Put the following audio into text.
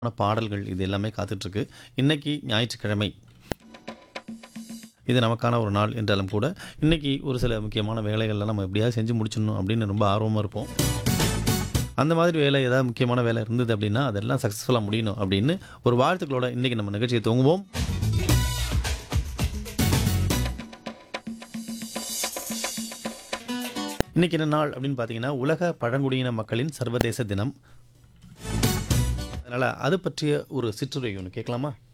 ஆன பாடல்கள் இது எல்லாமே காத்துட்ருக்கு இன்னைக்கு ஞாயிற்றுக்கிழமை இது நமக்கான ஒரு நாள் என்றாலும் கூட இன்னைக்கு ஒரு சில முக்கியமான வேலைகள்லாம் நம்ம எப்படியாவது செஞ்சு முடிச்சிடணும் அப்படின்னு ரொம்ப ஆர்வமாக இருப்போம் அந்த மாதிரி வேலை ஏதாவது முக்கியமான வேலை இருந்தது அப்படின்னா அதெல்லாம் சக்ஸஸ்ஃபுல்லாக முடியணும் அப்படின்னு ஒரு வாழ்த்துக்களோட இன்றைக்கி நம்ம நிகழ்ச்சியை துவங்குவோம் இன்னைக்கு என்ன நாள் அப்படின்னு பார்த்தீங்கன்னா உலக பழங்குடியின மக்களின் சர்வதேச தினம் அதனால் அது பற்றிய ஒரு சிற்றுரை ஒன்று கேட்கலாமா